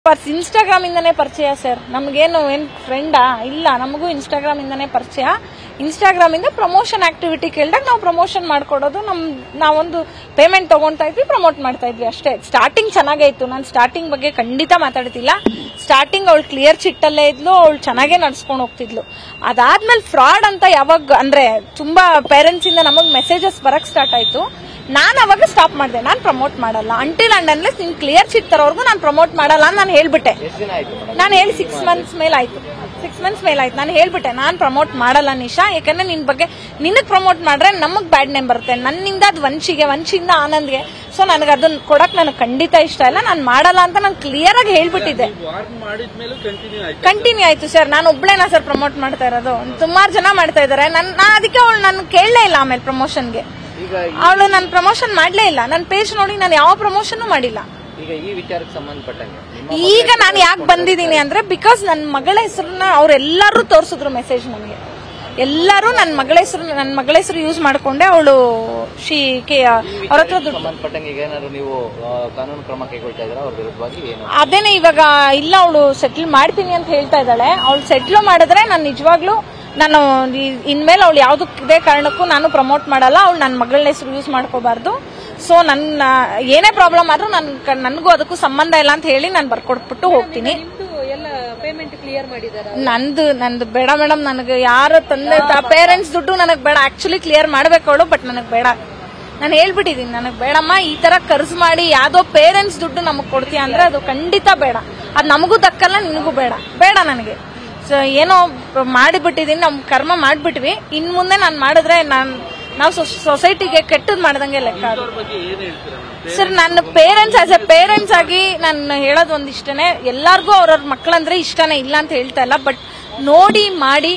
Instagram ಇಂದಾನೇ ಪರಿಚಯ sir ನಮಗೇನು ಏನ್ ಫ್ರೆಂಡಾ ಇಲ್ಲ ನಮಗೂ ಇನ್ಸ್ಟಾಗ್ರಾಮ್ ಇಂದಾನೇ ಪರಿಚಯ ಇನ್ಸ್ಟಾಗ್ರಾಮ್ ಇಂದ ಪ್ರಮೋಷನ್ ಆಕ್ಟಿವಿಟಿ ಕೇಳಿದಾಗ ನಾವು ಪ್ರಮೋಷನ್ ಮಾಡ್ಕೊಡೋದು ನಮ್ ನಾವೊಂದು ಪೇಮೆಂಟ್ ತಗೊಂತಾ ಇದ್ವಿ ಪ್ರಮೋಟ್ ಮಾಡ್ತಾ ಇದ್ವಿ ಅಷ್ಟೇ ಸ್ಟಾರ್ಟಿಂಗ್ ಚೆನ್ನಾಗೇ ಇತ್ತು ನಾನು ಸ್ಟಾರ್ಟಿಂಗ್ ಬಗ್ಗೆ ಖಂಡಿತ ಮಾತಾಡ್ತಿಲ್ಲ ಸ್ಟಾರ್ಟಿಂಗ್ ಅವಳು ಕ್ಲಿಯರ್ ಚಿಟ್ಟಲ್ಲೇ ಇದ್ಲು ಅವಳು ಚೆನ್ನಾಗೇ ನಡ್ಸ್ಕೊಂಡು ಹೋಗ್ತಿದ್ಲು ಅದಾದ್ಮೇಲೆ ಫ್ರಾಡ್ ಅಂತ ಯಾವಾಗ ಅಂದ್ರೆ ತುಂಬಾ ಪೇರೆಂಟ್ಸ್ ಇಂದ ನಮಗ್ ಮೆಸೇಜಸ್ ಬರಕ್ ಸ್ಟಾರ್ಟ್ ಆಯ್ತು ನಾನು ಅವಾಗ ಸ್ಟಾಪ್ ಮಾಡಿದೆ ನಾನು ಪ್ರಮೋಟ್ ಮಾಡಲ್ಲ ಅಂಟಿಲ್ ಅಂಡ್ ಅನ್ಲೆಸ್ ನಿನ್ ಕ್ಲಿಯರ್ ಚಿಟ್ ತರೋರ್ಗು ನಾನು ಪ್ರಮೋಟ್ ಮಾಡಲ್ಲ ಅಂತ ನಾನು ಹೇಳ್ಬಿಟ್ಟೆ ಎಷ್ಟು ದಿನ ಆಯ್ತು ಮೇಡಮ್ ನಾನು ಹೇಳಿ ಸಿಕ್ಸ್ ಮಂತ್ಸ್ ಮೇಲೆ ಆಯ್ತು ಸಿಕ್ಸ್ ಮಂತ್ಸ್ ಮೇಲೆ ಆಯ್ತು ನಾನು ಹೇಳ್ಬಿಟ್ಟೆ ನಾನು ಪ್ರಮೋಟ್ ಮಾಡಲ್ಲ ನಿಶಾ ಯಾಕಂದ್ರೆ ನಿನ್ ಬಗ್ಗೆ ನಿನಗ್ ಪ್ರಮೋಟ್ ಮಾಡ್ರೆ ನಮಗ್ ಬ್ಯಾಡ್ ನೇಮ್ ಬರುತ್ತೆ ನನ್ನಿಂದ ಅದು ವಂಶಿಗೆ ವಂಶಿಯಿಂದ ಆನಂದ್ಗೆ ಸೊ ನನಗೆ ಅದನ್ನ ಕೊಡಕ್ ನನಗೆ ಖಂಡಿತ ಇಷ್ಟ ಇಲ್ಲ ನಾನು ಮಾಡಲ್ಲ ಅಂತ ನಾನು ಕ್ಲಿಯರ್ ಆಗಿ ಹೇಳ್ಬಿಟ್ಟಿದ್ದೆ ವಾರ್ನ್ ಮಾಡಿದ್ಮೇಲೂ ಕಂಟಿನ್ಯೂ ಆಯ್ತು ಕಂಟಿನ್ಯೂ ಆಯ್ತು ಸರ್ ನಾನು ಒಬ್ಳೇನಾ ಸರ್ ಪ್ರಮೋಟ್ ಮಾಡ್ತಾ ಇರೋದು ಸುಮಾರು ಜನ ಮಾಡ್ತಾ ಇದಾರೆ ನನ್ ನಾ ಅದಕ್ಕೆ ಅವಳು ನಾನು ಕೇಳಲೇ ಇಲ್ಲ ಆಮೇಲೆ ಪ್ರಮೋಷನ್ಗೆ ಈಗ ಅವಳು ನಾನು ಪ್ರಮೋಷನ್ ಮಾಡ್ಲೇ ಇಲ್ಲ ನನ್ನ ಪೇಜ್ ನೋಡಿ ನಾನು ಯಾವ ಪ್ರಮೋಷನ್ ಮಾಡಿಲ್ಲ ಈಗ ಈ ವಿಚಾರಕ್ಕೆ ಸಂಬಂಧಪಟ್ಟಂಗೆ ನಿಮ್ಮ ಈಗ ನಾನು ಯಾಕೆ ಬಂದಿದ್ದೀನಿ ಅಂದ್ರೆ ಬಿಕಾಸ್ ನನ್ನ ಮಗಳ ಹೆಸರನ್ನ ಅವ್ರೆಲ್ಲರೂ ತೋರಿಸಿದ್ರು ಮೆಸೇಜ್ ನನಗೆ ಎಲ್ಲರೂ ನನ್ನ ಮಗಳ ಹೆಸರು ನನ್ನ ಮಗಳ ಹೆಸರು ಯೂಸ್ ಮಾಡ್ಕೊಂಡೆ ಅವಳು ಶಿ ಕೆ ಅವ್ರ ಹತ್ರ ದುಡ್ಡು ಸಂಬಂಧಪಟ್ಟಂಗೆ ಈಗ ಏನಾದ್ರು ನೀವು ಆ, ಕಾನೂನು ಕ್ರಮ ಕೈಗೊಳ್ತಾ ಇದ್ದೀರಾ ಅವ್ರ ವಿರುದ್ಧವಾಗಿ ಏನು ಅದೇನೆ ಇವಾಗ ಇಲ್ಲ ಅವಳು ಸೆಟ್ಲ್ ಮಾಡ್ತೀನಿ ಅಂತ ಹೇಳ್ತಾ ಇದ್ದಾಳೆ ಅವಳು ಸೆಟ್ಲ್ ಮಾಡಿದ್ರೆ ನಾನು ನಿಜವಾಗ್ಲೂ ನಾನು ಈ- ಇನ್ಮೇಲೆ ಅವಳು ಯಾವ್ದು ಇದೇ ಕಾರಣಕ್ಕೂ ನಾನು ಪ್ರಮೋಟ್ ಮಾಡಲ್ಲ ಅವಳು ನನ್ನ ಮಗಳನ್ನ ಹೆಸರು ಯೂಸ್ ಮಾಡ್ಕೋಬಾರ್ದು ಸೊ ನನ್ನ ಏನೇ ಪ್ರಾಬ್ಲಮ್ ಆದ್ರೂ ನನ್ ನನಗೂ ಅದಕ್ಕೂ ಸಂಬಂಧ ಇಲ್ಲ ಅಂತ ಹೇಳಿ ನಾನು ಬರ್ಕೊಟ್ಬಿಟ್ಟು ಹೋಗ್ತೀನಿ ನಿಮ್ದು ಎಲ್ಲ ಪೇಮೆಂಟ್ ಕ್ಲಿಯರ್ ಮಾಡಿದಾರ ನಂದು ನಂದು ಬೇಡ ಮೇಡಮ್ ನನಗೆ ಯಾರ ತಂದೆ ಪೇರೆಂಟ್ಸ್ ದುಡ್ಡು ನನಗೆ ಬೇಡ ಆಕ್ಚುಲಿ ಕ್ಲಿಯರ್ ಮಾಡ್ಬೇಕು ಅವಳು ಬಟ್ ನನಗೆ ಬೇಡ ನಾನು ಹೇಳ್ಬಿಟ್ಟಿದೀನಿ ನನಗೆ ಬೇಡಮ್ಮ ಈ ತರ ಖರ್ಚು ಮಾಡಿ ಯಾವ್ದೋ ಪೇರೆಂಟ್ಸ್ ದುಡ್ಡು ನಮಗ್ ಕೊಡ್ತೀಯ ಅಂದ್ರೆ ಅದು ಖಂಡಿತ ಬೇಡ ಅದು ನಮಗೂ ದಕ್ಕಲ್ಲ ನಿನಗೂ ಬೇಡ ಬೇಡ ನನಗೆ ಸೊ ಏನೋ ಮಾಡಿಬಿಟ್ಟಿದೀನಿ ನಮ್ ಕರ್ಮ ಮಾಡ್ಬಿಟ್ವಿ ಇನ್ ಮುಂದೆ ನಾನು ಮಾಡಿದ್ರೆ ನಾನ್ ನಾವು ಸೊಸೈಟಿಗೆ ಕೆಟ್ಟದ್ ಮಾಡ್ದಂಗೆ ಲೆಕ್ಕ ಅದು ಅವ್ರ ಬಗ್ಗೆ ಏನ್ ಹೇಳ್ತೀರಾ ಮೇಡಮ್ ಸರ್ ನನ್ನ ಪೇರೆಂಟ್ಸ್ ಆಸ್ ಎ ಪೇರೆಂಟ್ಸ್ ಆಗಿ ನಾನು ಹೇಳೋದು ಒಂದ್ ಇಷ್ಟನೇ ಎಲ್ಲಾರ್ಗೂ ಅವ್ರವ್ರ ಮಕ್ಕಳಂದ್ರೆ ಇಷ್ಟನೇ ಇಲ್ಲ ಅಂತ ಹೇಳ್ತಾ ಇಲ್ಲ ಬಟ್ ನೋಡಿ ಮಾಡಿ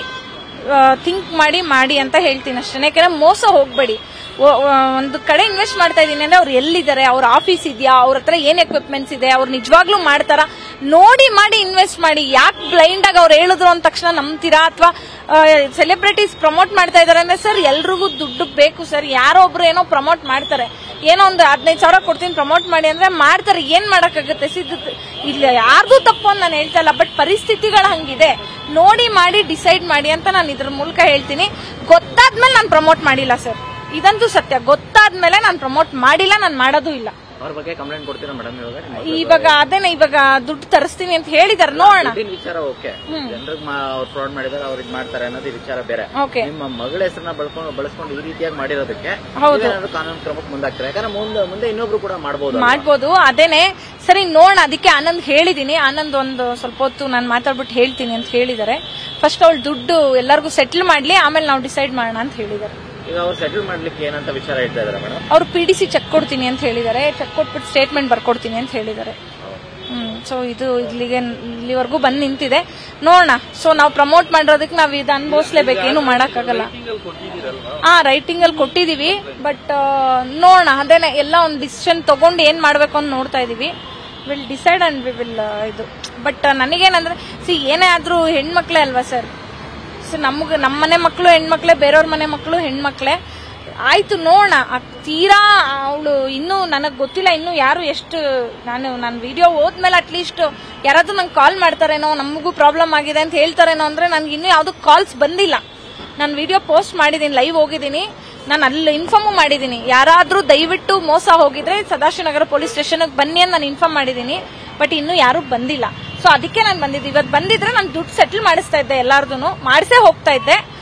ಥಿಂಕ್ ಮಾಡಿ ಮಾಡಿ ಅಂತ ಹೇಳ್ತೀನಿ ಅಷ್ಟೇ ಯಾಕಂದ್ರೆ ಮೋಸ ಹೋಗ್ಬೇಡಿ ಒ- ಒ- ಒಂದು ಕಡೆ ಇನ್ವೆಸ್ಟ್ ಮಾಡ್ತಾ ಇದೀನಿ ಅಂದ್ರೆ ಅವ್ರು ಎಲ್ಲಿದ್ದಾರೆ ಅವ್ರ ಆಫೀಸ್ ಇದೆಯಾ ಅವ್ರ ಹತ್ರ ಏನ್ ಎಕ್ವಿಪ್ಮೆಂಟ್ಸ್ ಇದೆ ಅವ್ರು ನಿಜವಾಗ್ಲೂ ಮಾಡ್ತಾರ ನೋಡಿ ಮಾಡಿ ಇನ್ವೆಸ್ಟ್ ಮಾಡಿ ಯಾಕೆ ಬ್ಲೈಂಡ್ ಆಗಿ ಅವ್ರು ಹೇಳಿದ್ರು ಅಂದ ತಕ್ಷಣ ನಂಬ್ತೀರಾ ಅಥವಾ ಸೆಲೆಬ್ರಿಟೀಸ್ ಪ್ರಮೋಟ್ ಮಾಡ್ತಾ ಇದಾರೆ ಅಂದ್ರೆ ಸರ್ ಎಲ್ರಿಗೂ ದುಡ್ಡು ಬೇಕು ಸರ್ ಯಾರೋ ಒಬ್ರು ಏನೋ ಪ್ರಮೋಟ್ ಮಾಡ್ತಾರೆ ಏನೋ ಒಂದು ಹದಿನೈದು ಸಾವಿರ ಕೊಡ್ತೀನಿ ಪ್ರಮೋಟ್ ಮಾಡಿ ಅಂದ್ರೆ ಮಾಡ್ತಾರೆ ಏನ್ ಮಾಡಕ್ಕಾಗತ್ತೆ ಸಿದ್ಧ ಇಲ್ಲ ಯಾರ್ದು ತಪ್ಪು ಅಂತ ನಾನು ಹೇಳ್ತಾ ಇಲ್ಲ ಬಟ್ ಪರಿಸ್ಥಿತಿಗಳು ಹಂಗಿದೆ ನೋಡಿ ಮಾಡಿ ಡಿಸೈಡ್ ಮಾಡಿ ಅಂತ ನಾನು ಇದ್ರ ಮೂಲಕ ಹೇಳ್ತೀನಿ ಗೊತ್ತಾದ್ಮೇಲೆ ನಾನು ಪ್ರಮೋಟ್ ಮಾಡಿಲ್ಲ ಸರ್ ಇದಂತೂ ಸತ್ಯ ಗೊತ್ತಾದ್ಮೇಲೆ ನಾನು ಪ್ರಮೋಟ್ ಮಾಡಿಲ್ಲ ನಾನು ಮಾಡೋದು ಇಲ್ಲ ಅವ್ರ ಬಗ್ಗೆ ಕಂಪ್ಲೇಂಟ್ ಕೊಡ್ತೀರಾ ಮೇಡಮ್ ಇವಾಗ ನಿಮ್ಮ ಇವಾಗ ಅದೇನೆ ಇವಾಗ ದುಡ್ಡು ತರಿಸ್ತೀನಿ ಅಂತ ಹೇಳಿದಾರೆ ನೋಡೋಣ ದುಡ್ಡಿನ ವಿಚಾರ ಓಕೆ ಜನರಿಗೆ ಅವ್ರು ಫ್ರಾಡ್ ಮಾಡಿದಾರೆ ಅವ್ರು ಇದ್ ಮಾಡ್ತಾರೆ ಅನ್ನೋದು ಈ ವಿಚಾರ ಬೇರೆ ಓಕೆ ನಿಮ್ಮ ಮಗಳ ಹೆಸರನ್ನ ಬಳಸ್ಕೊಂಡು ಬಳಸ್ಕೊಂಡು ಈ ರೀತಿಯಾಗಿ ಮಾಡಿರೋದಕ್ಕೆ ಹೌದು. ನೀವೇನಾದ್ರು ಕಾನೂನು ಕ್ರಮಕ್ಕೆ ಮುಂದಾಗ್ತಾರೆ ಯಾಕಂದ್ರೆ ಮುಂದೆ ಮುಂದೆ ಇನ್ನೊಬ್ರು ಕೂಡ ಮಾಡಬಹುದು ಮಾಡ್ಬೋದು ಅದೇನೆ ಸರಿ ನೋಡೋಣ ಅದಕ್ಕೆ ಆನಂದ್ ಹೇಳಿದೀನಿ ಆನಂದ್ ಒಂದು ಸ್ವಲ್ಪ ಹೊತ್ತು ನಾನು ಮಾತಾಡ್ಬಿಟ್ಟು ಹೇಳ್ತೀನಿ ಅಂತ ಹೇಳಿದ್ದಾರೆ ಫಸ್ಟ್ ಅವಳು ದುಡ್ಡು ಎಲ್ಲರಿಗೂ ಸೆಟ್ಲ್ ಮಾಡ್ಲಿ ಆಮೇಲೆ ನಾವು ಡಿಸೈಡ್ ಮಾಡೋಣ ಅಂತ ಹೇಳಿದ್ದಾರೆ ಈಗ ಅವ್ರು ಸೆಟಲ್ ಮಾಡ್ಲಿಕ್ಕೆ ಏನಂತ ವಿಚಾರ ಹೇಳ್ತಾ ಇದಾರೆ ಮೇಡಮ್ ಅವ್ರು ಪಿ ಡಿ ಸಿ ಚೆಕ್ ಕೊಡ್ತೀನಿ ಅಂತ ಹೇಳಿದ್ದಾರೆ ಚೆಕ್ ಕೊಟ್ಬಿಟ್ಟು ಸ್ಟೇಟ್ಮೆಂಟ್ ಬರ್ಕೊಡ್ತೀನಿ ಅಂತ ಹೇಳಿದ್ದಾರೆ ಹ್ಮ್ ಸೊ ಇದು ಇಲ್ಲಿಗೆ ಇಲ್ಲಿವರೆಗೂ ಬಂದ್ ನಿಂತಿದೆ ನೋಡೋಣ ಸೊ ನಾವು ಪ್ರಮೋಟ್ ಮಾಡಿರೋದಕ್ಕೆ ನಾವು ಇದು ಅನುಭವಿಸ್ಲೇಬೇಕು ಏನು ಮಾಡಕ್ಕಾಗಲ್ಲ ತಿಂಗಳು ಕೊಟ್ಟಿದ್ದೀರಲ್ವಾ ಹಾ ರೈಟಿಂಗ್ ಅಲ್ಲಿ ಕೊಟ್ಟಿದೀವಿ ಬಟ್ ನೋಡೋಣ ಅದೇನೆ ಎಲ್ಲ ಒಂದು ಡಿಸಿಷನ್ ತಗೊಂಡು ಏನ್ ಮಾಡ್ಬೇಕು ಅಂತ ನೋಡ್ತಾ ಇದೀವಿ will decide and we will ಇದು ಬಟ್ ನನಗೇನಂದ್ರೆ ಸಿ ಏನೇ ಆದ್ರೂ ಹೆಣ್ಮಕ್ಳೇ ಅಲ್ವಾ ಸರ್ ಸೊ ನಮ್ಗೆ ನಮ್ಮ ಮನೆ ಮಕ್ಕಳು ಹೆಣ್ಮಕ್ಳೇ ಬೇರೆಯವ್ರ ಮನೆ ಮಕ್ಕಳು ಹೆಣ್ಮಕ್ಳೇ ಆಯ್ತು ನೋಡೋಣ ತೀರಾ ಅವಳು ಇನ್ನೂ ನನಗೆ ಗೊತ್ತಿಲ್ಲ ಇನ್ನು ಯಾರು ಎಷ್ಟು ನಾನು ನನ್ನ ವಿಡಿಯೋ ಹೋದ್ಮೇಲೆ ಅಟ್ಲೀಸ್ಟ್ ಯಾರಾದ್ರೂ ನಂಗೆ ಕಾಲ್ ಮಾಡ್ತಾರೇನೋ ನಮಗೂ ಪ್ರಾಬ್ಲಮ್ ಆಗಿದೆ ಅಂತ ಹೇಳ್ತಾರೇನೋ ಅಂದ್ರೆ ನನ್ಗೆ ಇನ್ನೂ ಯಾವ್ದು ಕಾಲ್ಸ್ ಬಂದಿಲ್ಲ ನಾನು ವಿಡಿಯೋ ಪೋಸ್ಟ್ ಮಾಡಿದ್ದೀನಿ ಲೈವ್ ಹೋಗಿದ್ದೀನಿ ನಾನು ಅಲ್ಲಿ ಇನ್ಫಾರ್ಮು ಮಾಡಿದ್ದೀನಿ ಯಾರಾದ್ರೂ ದಯವಿಟ್ಟು ಮೋಸ ಹೋಗಿದ್ರೆ ಸದಾಶಿವನಗರ ಪೊಲೀಸ್ ಸ್ಟೇಷನ್ಗೆ ಬನ್ನಿ ಅಂತ ನಾನು ಇನ್ಫಾರ್ಮ್ ಮಾಡಿದ್ದೀನಿ ಬಟ್ ಇನ್ನೂ ಯಾರು ಬಂದಿಲ್ಲ ಸೊ ಅದಕ್ಕೆ ನಾನು ಬಂದಿದ್ದೆ ಇವತ್ತು ಬಂದಿದ್ರೆ ನಾನು ದುಡ್ಡು ಸೆಟಲ್ ಮಾಡಿಸ್ತಾ ಇದ್ದೆ ಎಲ್ಲಾರ್ದು ಮಾಡಿಸೇ ಹೋಗ್ತಾ ಇದ್ದೆ